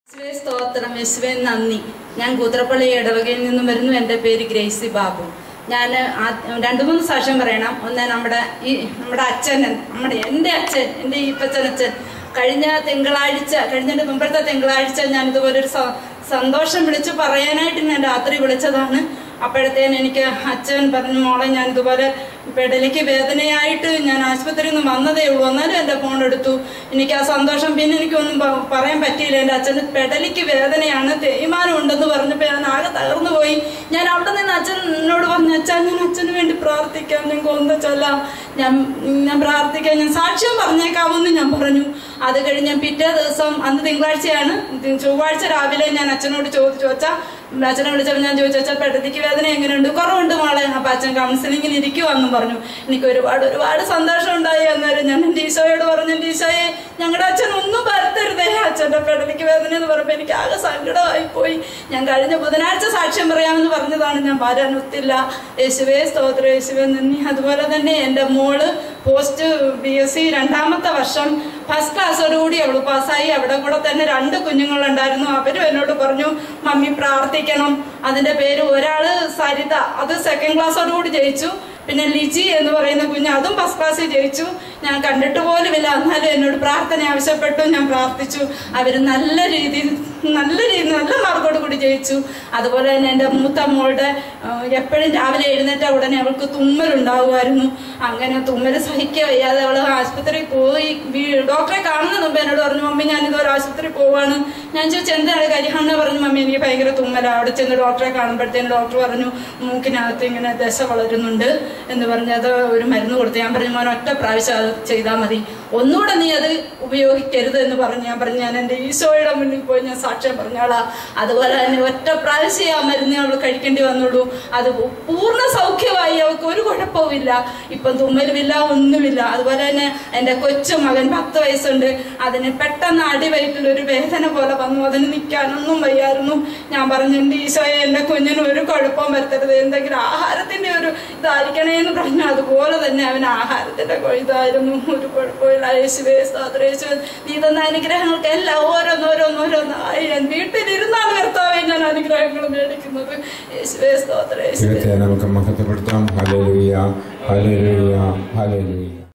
യേശുവേ സ്തോത്രം യേശുവേ നന്ദി ഞാൻ കൂത്രപ്പള്ളി ഇടവകയിൽ നിന്നും വരുന്നു എൻ്റെ പേര് ഗ്രേസി ബാബു ഞാൻ രണ്ടു മൂന്ന് സാക്ഷ്യം പറയണം ഒന്ന് നമ്മുടെ ഈ നമ്മുടെ അച്ഛൻ നമ്മുടെ എൻ്റെ അച്ഛൻ എൻ്റെ ഈപ്പച്ചനച്ഛൻ കഴിഞ്ഞ തിങ്കളാഴ്ച കഴിഞ്ഞതിൻ്റെ മുമ്പത്തെ തിങ്കളാഴ്ച ഞാൻ ഇതുപോലെ ഒരു സ- സന്തോഷം വിളിച്ചു പറയാനായിട്ട് ഞാൻ രാത്രി വിളിച്ചതാണ് അപ്പോഴത്തേന് എനിക്ക് അച്ഛൻ പറഞ്ഞു മോളെ ഞാൻ ഇതുപോലെ പെടലിക്ക് വേദനയായിട്ട് ഞാൻ ആശുപത്രിയിൽ നിന്ന് വന്നതേ ഉള്ളൂ എന്നാലും എൻ്റെ ഫോൺ എടുത്തു എനിക്ക് ആ സന്തോഷം പിന്നെ എനിക്കൊന്നും പ- പറയാൻ പറ്റിയില്ല എൻ്റെ അച്ഛന് പെടലിക്ക് വേദനയാണ് തേയ്മാനം ഉണ്ടെന്ന് പറഞ്ഞപ്പോൾ ഞാൻ ആകെ തകർന്നു പോയി ഞാൻ അവിടെ നിന്ന് അച്ഛൻ എന്നോട് പറഞ്ഞു അച്ഛൻ ഞാൻ അച്ഛന് വേണ്ടി പ്രാർത്ഥിക്കാം ഞാൻ കൊന്ന ചൊല്ലാം ഞാൻ ഞാൻ പ്രാർത്ഥിക്കാം ഞാൻ സാക്ഷ്യം പറഞ്ഞേക്കാമെന്ന് ഞാൻ പറഞ്ഞു അത് കഴിഞ്ഞ് ഞാൻ പിറ്റേ ദിവസം അന്ന് തിങ്കളാഴ്ചയാണ് തി- ചൊവ്വാഴ്ച രാവിലെ ഞാൻ അച്ഛനോട് ചോദിച്ചു അച്ഛാ അച്ഛനെ വിളിച്ചപ്പോൾ ഞാൻ ചോദിച്ചു അച്ഛൻ പെടലിക്ക് വേദന എങ്ങനെയുണ്ട് കുറവുണ്ട് മോളെ അപ്പൊ അച്ഛൻ കൗൺസിലിങ്ങിന് ഇരിക്കുവാന്നും പറഞ്ഞു എനിക്ക് ഒരുപാട് ഒരുപാട് സന്തോഷം ഉണ്ടായി അന്നേരം ഞാൻ എൻ്റെ ഈശോയോട് പറഞ്ഞു എൻ്റെ ഈശോയെ ഞങ്ങളുടെ അച്ഛൻ ഒന്നും വരുത്തരുതേ അച്ഛൻ്റെ പെടലിക്ക് വേദന എന്ന് പറഞ്ഞപ്പോൾ എനിക്ക് ആകെ സങ്കടമായി പോയി ഞാൻ കഴിഞ്ഞ ബുധനാഴ്ച സാക്ഷ്യം പറയാമെന്ന് പറഞ്ഞതാണ് ഞാൻ വരാൻ ഒത്തില്ല യേശുവേ സ്തോത്ര യേശുവേ നന്ദി അതുപോലെ തന്നെ എൻ്റെ മോള് പോസ്റ്റ് ബി എസ് സി രണ്ടാമത്തെ വർഷം ഫസ്റ്റ് ക്ലാസ്സോടുകൂടി അവള് പാസ്സായി അവിടെ കൂടെ തന്നെ രണ്ട് കുഞ്ഞുങ്ങളുണ്ടായിരുന്നു അവരും എന്നോട് പറഞ്ഞു മമ്മി പ്രാർത്ഥിക്കണം അതിന്റെ പേര് ഒരാള് സരിത അത് സെക്കൻഡ് ക്ലാസ്സോടുകൂടി ജയിച്ചു പിന്നെ ലിജി എന്ന് പറയുന്ന കുഞ്ഞ് അതും ഫസ്റ്റ് ക്ലാസ്സിൽ ജയിച്ചു ഞാൻ കണ്ടിട്ട് പോലുമില്ല എന്നാലും എന്നോട് പ്രാർത്ഥന ആവശ്യപ്പെട്ടു ഞാൻ പ്രാർത്ഥിച്ചു അവർ നല്ല രീതിയിൽ നല്ല രീതിയിൽ നല്ല മാർക്കോട് കൂടി ജയിച്ചു അതുപോലെ തന്നെ എൻ്റെ മൂത്ത മോളുടെ എപ്പോഴും രാവിലെ എഴുന്നേറ്റ ഉടനെ അവൾക്ക് തുമ്മലുണ്ടാവുമായിരുന്നു അങ്ങനെ തുമ്മൽ സഹിക്കുക വയ്യാതെ അവൾ ആശുപത്രിയിൽ പോയി വീ- ഡോക്ടറെ കാണുന്ന മുമ്പ് എന്നോട് പറഞ്ഞു മമ്മി ഞാൻ ഇതുപോലെ ആശുപത്രിയിൽ പോവാണ് ഞാൻ ചോദിച്ചു എന്താണ് കരിഹാണെന്ന് പറഞ്ഞു മമ്മി എനിക്ക് ഭയങ്കര തുമ്മലാണ് അവിടെ ചെന്ന് ഡോക്ടറെ കാണുമ്പോഴത്തേന് ഡോക്ടർ പറഞ്ഞു മൂക്കിനകത്ത് ഇങ്ങനെ ദശ വളരുന്നുണ്ട് എന്ന് പറഞ്ഞ് അത് ഒരു മരുന്ന് കൊടുത്തു ഞാൻ പറഞ്ഞു മോൻ ഒറ്റ പ്രാവശ്യം അത് ചെയ്താൽ മതി ഒന്നുകൂടെ നീ അത് ഉപയോഗിക്കരുത് എന്ന് പറഞ്ഞ് ഞാൻ പറഞ്ഞു ഞാൻ എൻ്റെ ഈശോയുടെ മുന്നിൽ പോയി ഞാൻ സാക്ഷ്യം പറഞ്ഞോളാം അതുപോലെ തന്നെ ഒറ്റ പ്രാവശ്യം ആ മരുന്ന് അവൾ കഴിക്കേണ്ടി വന്നുള്ളൂ അത് പൂർണ്ണ സൗഖ്യമായി അവൾക്ക് ഒരു കുഴപ്പവുമില്ല ഇപ്പം തുമ്മലുമില്ല ഒന്നുമില്ല അതുപോലെ തന്നെ എൻ്റെ കൊച്ചു മകൻ പത്ത് വയസ്സുണ്ട് അതിന് പെട്ടെന്ന് അടിവയറ്റിൽ ഒരു വേദന പോലെ വന്നു അതിന് നിൽക്കാനൊന്നും വയ്യായിരുന്നു ഞാൻ പറഞ്ഞു എൻ്റെ ഈശോയെ എൻ്റെ കുഞ്ഞിന് ഒരു കുഴപ്പവും വരുത്തരുത് എന്തെങ്കിലും ആഹാരത്തിന്റെ ഒരു ഇതായിരിക്കണേ എന്ന് പറഞ്ഞു അതുപോലെ തന്നെ അവൻ ആഹാരത്തിന്റെ കൊ- ഇതായിരുന്നു ഒരു കുഴപ്പമില്ല യേശുവേ സ്തോത്രം യേശുവേ നീ തന്ന അനുഗ്രഹങ്ങൾക്ക് എല്ലാം ഓരോന്നോരോന്നോരോന്നായി ഞാൻ വീട്ടിലിരുന്നാണ് കർത്താവെ ഞാൻ അനുഗ്രഹങ്ങൾ മേടിക്കുന്നത് യേശുവേ സ്തോത്രം യേശുവേ ദൈവത്തെ നമുക്ക് മഹത്വപ്പെടുത്താം ഹല്ലേലൂയ ഹല്ലേലൂയ ഹല്ലേലൂയ